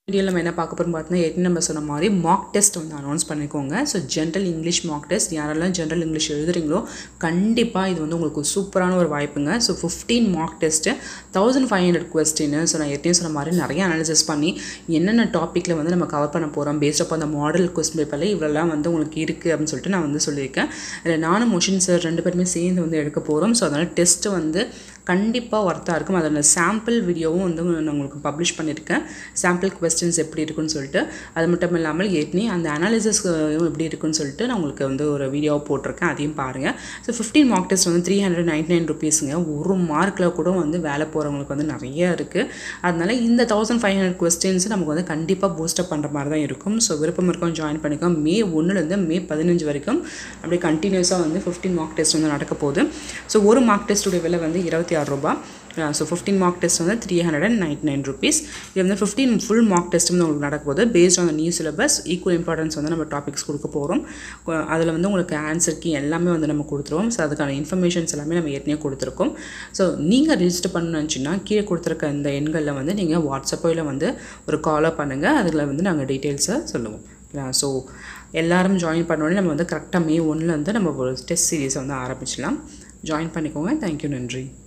வீடியோவில் நம்ம என்ன பார்க்க போகிறோம் பார்த்தீங்கன்னா ஏற்கனவே நம்ம சொன்ன மாதிரி மாக் டெஸ்ட் வந்து அனௌன்ஸ் பண்ணிக்கோங்க so general English mock test யாரெல்லாம் ஜென்ரல் இங்கிலீஷ் எழுதுறீங்களோ கண்டிப்பாக இது வந்து உங்களுக்கு சூப்பரான ஒரு வாய்ப்புங்க so fifteen mock test thousand five hundred question so நான் ஏற்கனவே சொன்ன மாதிரி நிறைய அனாலிசிஸ் பண்ணி என்னென்ன டாப்பிக்கில் வந்து நம்ம கவர் பண்ண போகிறோம் பேஸ்ட் அப்போ அந்த மாடல் கொஸ்டின் பேப்பரில் இவ்வளோலாம் வந்து உங்களுக்கு இருக்குது அப்படின்னு சொல்லிட்டு நான் வந்து சொல்லியிருக்கேன் இதில் நானும் மொஷின் சார் ரெண்டு பேருமே சேர்ந்து வந்து எடுக்க போகிறோம் ஸோ அதனால் டெஸ்ட்டு வந்து கண்டிப்பாக ஒர்த்தாக இருக்கும் அதில் சாம்பிள் வீடியோவும் வந்து நான் உங்களுக்கு பப்ளிஷ் பண்ணியிருக்கேன் சாம்பிள் கொஸ்டின்ஸ் எப்படி இருக்குன்னு சொல்லிட்டு அது மட்டும் இல்லாமல் ஏற்கனவே அந்த அனாலிசிஸ் எப்படி இருக்குன்னு சொல்லிட்டு நான் உங்களுக்கு வந்து ஒரு வீடியோவை போட்டிருக்கேன் அதையும் பாருங்கள் ஸோ ஃபிஃப்டீன் மார்க் டெஸ்ட் வந்து த்ரீ ஹண்ட்ரட் நைன்டி நைன் ருபீஸுங்க ஒரு மார்க்கில் கூட வந்து வேலை போகிறவங்களுக்கு வந்து நிறைய இருக்குது அதனால இந்த தௌசண்ட் ஃபைவ் ஹண்ட்ரட் கொஸ்டின்ஸ் நமக்கு வந்து கண்டிப்பாக பூஸ்டப் பண்ணுற மாதிரி தான் இருக்கும் ஸோ விருப்பம் இருக்கும் ஜாயின் பண்ணிக்கோ மே ஒன்றுலேருந்து மே பதினஞ்சு வரைக்கும் அப்படியே கண்டினியூஸாக வந்து ஃபிஃப்டீன் மார்க் டெஸ்ட் வந்து நடக்க போகுது ஸோ ஒரு மார்க் டெஸ்ட்டுடைய விலை வந்து இருபத்தி ஆறு ரூபா ஸோ ஃபிஃப்டீன் மார்க் டெஸ்ட் வந்து three hundred and ninety nine rupees இது வந்து ஃபிஃப்டீன் ஃபுல் மார்க் டெஸ்ட் வந்து உங்களுக்கு நடக்க போகுது based on new syllabus equal importance வந்து நம்ம டாபிக்ஸ் கொடுக்க போகிறோம் அதில் வந்து உங்களுக்கு ஆன்சர் கீ எல்லாமே வந்து நம்ம கொடுத்துருவோம் ஸோ அதுக்கான இன்ஃபர்மேஷன்ஸ் எல்லாமே நம்ம ஏற்கனவே கொடுத்துருக்கோம் ஸோ நீங்கள் ரிஜிஸ்டர் பண்ணணும்னு நினச்சின்னா கீழே கொடுத்துருக்க இந்த எண்களில் வந்து நீங்கள் வாட்ஸ்அப்போ இல்லை வந்து ஒரு காலோ பண்ணுங்கள் அதில் வந்து நாங்கள் டீட்டெயில்ஸை சொல்லுவோம் ஸோ எல்லாரும் ஜாயின் பண்ணோடனே நம்ம வந்து கரெக்டாக மே ஒன்றில் வந்து நம்ம ஒரு டெஸ்ட் சீரீஸை வந்து ஆரம்பிச்சிடலாம் ஜாயின் பண்ணிக்கோங்க தேங்க்யூ நன்றி